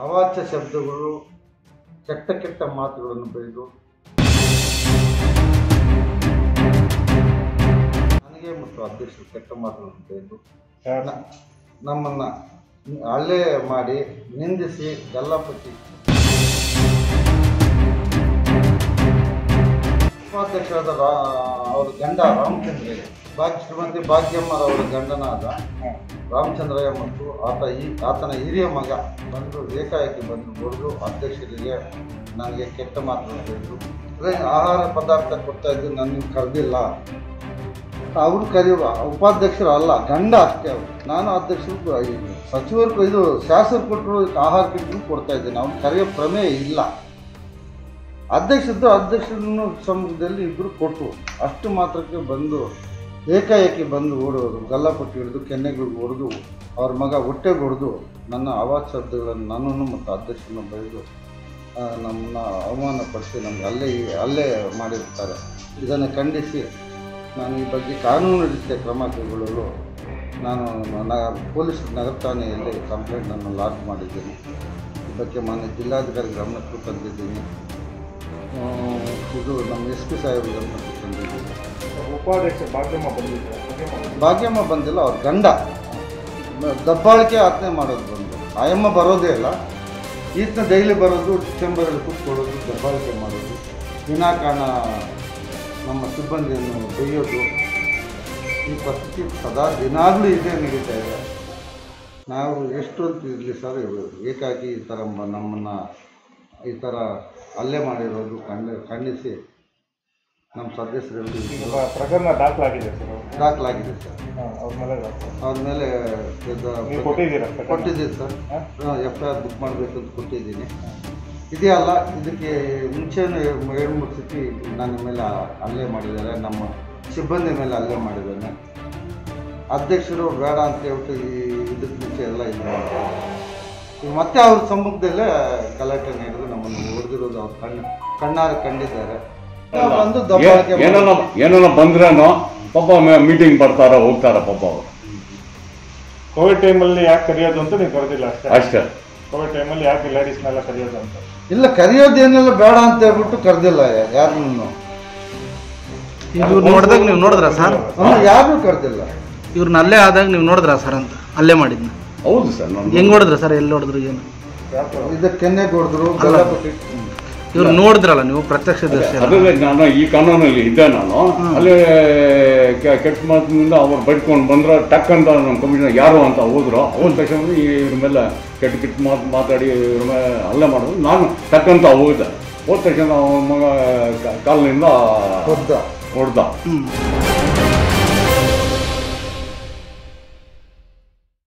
ಅವಾಚ್ಯ ಶಬ್ದಗಳು ಕೆಟ್ಟ ಕೆಟ್ಟ ಮಾತುಗಳನ್ನು ಬೈದು ನನಗೆ ಮತ್ತು ಅಧ್ಯಕ್ಷರು ಕೆಟ್ಟ ಮಾತುಗಳನ್ನು ಬೈದು ನ- ನಮ್ಮನ್ನ ಹಳ್ಳೆ ಮಾಡಿ ನಿಂದಿಸಿ ಗಲ್ಲಾಪಟ್ಟಿ ಉಪಾಧ್ಯಕ್ಷರಾದ ರಾ ಅವರ ಗಂಡ ರಾಮಚಂದ್ರಯ್ಯ ಭಾಗ್ಯ ಶ್ರೀಮತಿ ಭಾಗ್ಯಮ್ಮರವರ ಗಂಡನಾದ ರಾಮಚಂದ್ರಯ್ಯ ಮತ್ತು ಆತ ಈ ಆತನ ಹಿರಿಯ ಮಗ ಬಂದು ಏಕಾಏಕಿ ಬಂದು ಹೊಡೆದು ಅಧ್ಯಕ್ಷರಿಗೆ ನನಗೆ ಕೆಟ್ಟ ಮಾತನ್ನು ಹೇಳಿದ್ರು ಅದೇ ಆಹಾರ ಪದಾರ್ಥ ಕೊಡ್ತಾ ಇದ್ದು ನನಗೆ ಕರೆದಿಲ್ಲ ಅವರು ಕರೆಯುವ ಉಪಾಧ್ಯಕ್ಷರು ಅಲ್ಲ ಗಂಡ ಅಷ್ಟೇ ಅವರು ನಾನು ಅಧ್ಯಕ್ಷರು ಈ ಸಚಿವರು ಇದು ಶಾಸಕರು ಕೊಟ್ಟರು ಆಹಾರ ಕಿಟ್ಗಳು ಕೊಡ್ತಾ ಇದ್ದೇನೆ ಅವ್ನು ಕರೆಯೋ ಪ್ರಮೇಯ ಇಲ್ಲ ಅಧ್ಯಕ್ಷದ್ದು ಅಧ್ಯಕ್ಷರನ್ನು ಸಮ್ಮುಖದಲ್ಲಿ ಇಬ್ಬರು ಕೊಟ್ಟು ಅಷ್ಟು ಮಾತ್ರಕ್ಕೆ ಬಂದು ಏಕಾಏಕಿ ಬಂದು ಓಡೋದು ಗಲ್ಲಾಪಟ್ಟಿ ಹಿಡಿದು ಕೆನ್ನೆಗಳಿಗೆ ಹೊಡೆದು ಅವ್ರ ಮಗ ಹೊಟ್ಟೆಗೆ ಹೊಡೆದು ನನ್ನ ಅವಾಜ್ ಶಬ್ದಗಳನ್ನು ನನ್ನನ್ನು ಮತ್ತು ಅಧ್ಯಕ್ಷರನ್ನು ಬೈದು ಆ, ನಮ್ಮನ್ನ ಅವಮಾನಪಡಿಸಿ ನಮ್ಗೆ ಅಲ್ಲೇ ಅಲ್ಲೇ ಮಾಡಿರ್ತಾರೆ ಇದನ್ನು ಖಂಡಿಸಿ ನಾನು ಈ ಬಗ್ಗೆ ಕಾನೂನು ರೀತಿಯ ಕ್ರಮ ಕೈಗೊಳ್ಳಲು ನಾನು ನ ಪೊಲೀಸ್ ನಗರ ಠಾಣೆಯಲ್ಲಿ ಕಂಪ್ಲೇಂಟನ್ನು ಲಾಂಚ್ ಮಾಡಿದ್ದೀನಿ ಈ ಬಗ್ಗೆ ಮಾನ್ಯ ಜಿಲ್ಲಾಧಿಕಾರಿ ಗಮನಕ್ಕೂ ತಂದಿದ್ದೀನಿ ಆ, ಇದು ನಮ್ಮ ಎಸ್ ಪಿ ಸಾಹೇಬ್ ಗಮನಕ್ಕೂ ತಂದಿದ್ದೀನಿ ಉಪಾಧ್ಯಕ್ಷ ಭಾಗ್ಯಮ್ಮ ಬಂದಿದ್ರು ಭಾಗ್ಯಮ್ಮ ಭಾಗ್ಯಮ್ಮ ಬಂದಿಲ್ಲ ಅವ್ರ ಗಂಡ ದಬ್ಬಾಳಿಕೆ ಆಜ್ಞೆ ಮಾಡೋದು ಬಂದು ಆಯಮ್ಮ ಬರೋದೇ ಇಲ್ಲ ಈತನ ಡೈಲಿ ಬರೋದು ಚೇಂಬರಲ್ಲಿ ಕೂತ್ಕೊಳ್ಳೋದು ದಬ್ಬಾಳಿಕೆ ಮಾಡೋದು ವಿನಾಕಾರಣ ನಮ್ಮ ಸಿಬ್ಬಂದಿಯನ್ನು ಬೈಯೋದು ಈ ಪರಿಸ್ಥಿತಿ ಸದಾ ದಿನಾಗಲೂ ಇದೇ ನಡೀತಾ ಇದೆ ನಾವು ಎಷ್ಟು ಅಂತ ಇರಲಿ ಸರ್ ಏಕಾಗಿ ಈ ಥರ ಮ- ನಮ್ಮನ್ನು ಈ ಥರ ಹಲ್ಲೆ ಮಾಡಿರೋದು ಖಂಡ ಖಂಡಿಸಿ ನಮ್ಮ ಸದಸ್ಯರಲ್ಲಿ ಈಗ ಪ್ರಕರಣ ದಾಖಲಾಗಿದೆ ಸರ್ ದಾಖಲಾಗಿದೆ ಸರ್ ಅವ್ರ ಮೇಲೆ ದಾಖಲು. ಅವ್ರ ಮೇಲೆ ನೀವು ಕೊಟ್ಟಿದ್ದೀರಾ ಪ್ರಕರಣ? ಕೊಟ್ಟಿದ್ದೀನಿ ಸರ್ ಹಾ? ಎಫ್ ಐ ಆರ್ ಬುಕ್ ಮಾಡಬೇಕು ಅಂತ ಕೊಟ್ಟಿದ್ದೀನಿ ಇದೇ ಅಲ್ಲ ಇದಕ್ಕೆ ಮುಂಚೆನೂ ಎರಡು ಮೂರು ಸತಿ ನನ್ನ ಮೇಲೆ ಹಲ್ಲೆ ಮಾಡಿದ್ದಾರೆ ನಮ್ಮ ಸಿಬ್ಬಂದಿ ಮೇಲೆ ಹಲ್ಲೆ ಮಾಡಿದ್ದಾನೆ ಅಧ್ಯಕ್ಷರು ಬೇಡ ಅಂತ ಹೇಳ್ಬಿಟ್ಟು ಈ ಇದಕ್ಕೆ ಮುಂಚೆ ಎಲ್ಲ ಇದು ಮಾಡ್ತಾರೆ ಈಗ ಮತ್ತೆ ಅವ್ರ ಸಮ್ಮುಖದಲ್ಲೇ ಗಲಾಟೆ ನಡೆದು ನಮ್ಮನ್ನು ಹೊಡೆದಿರೋದು ಅವ್ರು ಕಣ್ಣು ಕಣ್ಣಾರೆ ಕಂಡಿದ್ದಾರೆ ಬಂದು ದಬ್ಬಾಳಿಕೆ ಏನೋ ಏನೋ ಬಂದ್ರೇನೋ ಪಾಪ ಮೀಟಿಂಗ್ ಬರ್ತಾರ ಹೋಗ್ತಾರ ಪಾಪ ಅವರು ಕೋವಿಡ್ ಟೈಮಲ್ಲಿ ಯಾಕೆ ಕರೆಯೋದು ಅಂತ ನೀವು ಕರೆದಿಲ್ಲ ಅಷ್ಟೇ ಅಷ್ಟೇ ಕೋವಿಡ್ ಟೈಮಲ್ಲಿ ಯಾಕೆ ಲೇಡೀಸ್ನೆಲ್ಲ ಕರೆಯೋದು ಅಂತ ಇಲ್ಲ ಕರೆಯೋದೇನೆಲ್ಲ ಬೇಡ ಅಂತ ಹೇಳ್ಬಿಟ್ಟು ಕರೆದಿಲ್ಲ ಯಾರನ್ನು ಇವ್ರು ನೋಡಿದಾಗ ನೀವು ನೋಡಿದ್ರ ಸರ್ ಯಾರನ್ನೂ ಕರೆದಿಲ್ಲ ಇವ್ರನ್ನ ಅಲ್ಲೇ ಆದಾಗ ನೀವು ನೋಡಿದ್ರ ಸರ್ ಅಂತ ಅಲ್ಲೇ ಮಾಡಿದ್ನ ಹೌದು ಸರ್ ನಾನು ಹೆಂಗ್ ಹೊಡೆದ್ರ ಸರ್ ಎಲ್ಲಿ ಹೊಡೆದ್ರು ಏನು ಇದು ಕೆನ್ನೆ ಹೊಡೆದ್ರು ಗಲ್ಲಾಪಟ್ಟಿ ಇವ್ರು ನೋಡಿದ್ರಲ್ಲ ನೀವು ಪ್ರತ್ಯಕ್ಷ ದರ್ಶಿ ಅಲ್ಲ? ಅದೇ ನಾನು ಈ ಕಾನೂನಲ್ಲಿ ಇದ್ದೆ ನಾನು ಅಲ್ಲಿ ಕೆ- ಕೆಟ್ಟ ಮಾತಿನಿಂದ ಅವ್ರು ಬಡ್ಕೊಂಡು ಬಂದ್ರೆ ಟಕ್ ಅಂತ ನಮ್ಮ ಕಮಿಷನರ್ ಯಾರು ಅಂತ ಹೋದ್ರು ಹೋದ ತಕ್ಷಣ ಇವ್ರ ಮೇಲೆ ಕೆಟ್ಟ ಕೆಟ್ಟ ಮಾತು ಮಾತಾಡಿ ಇವ್ರ ಮೇಲೆ ಹಲ್ಲೆ ಮಾಡಿದ್ರು ನಾನು ಟಕ್ ಅಂತ ಹೋದೆ ಹೋದ ತಕ್ಷಣ ಅವನ ಮಗ ಕಾ- ಕಾಲಿನಿಂದ ಹೊದ್ದ ಹೊಡೆದ ಹ್ಮ್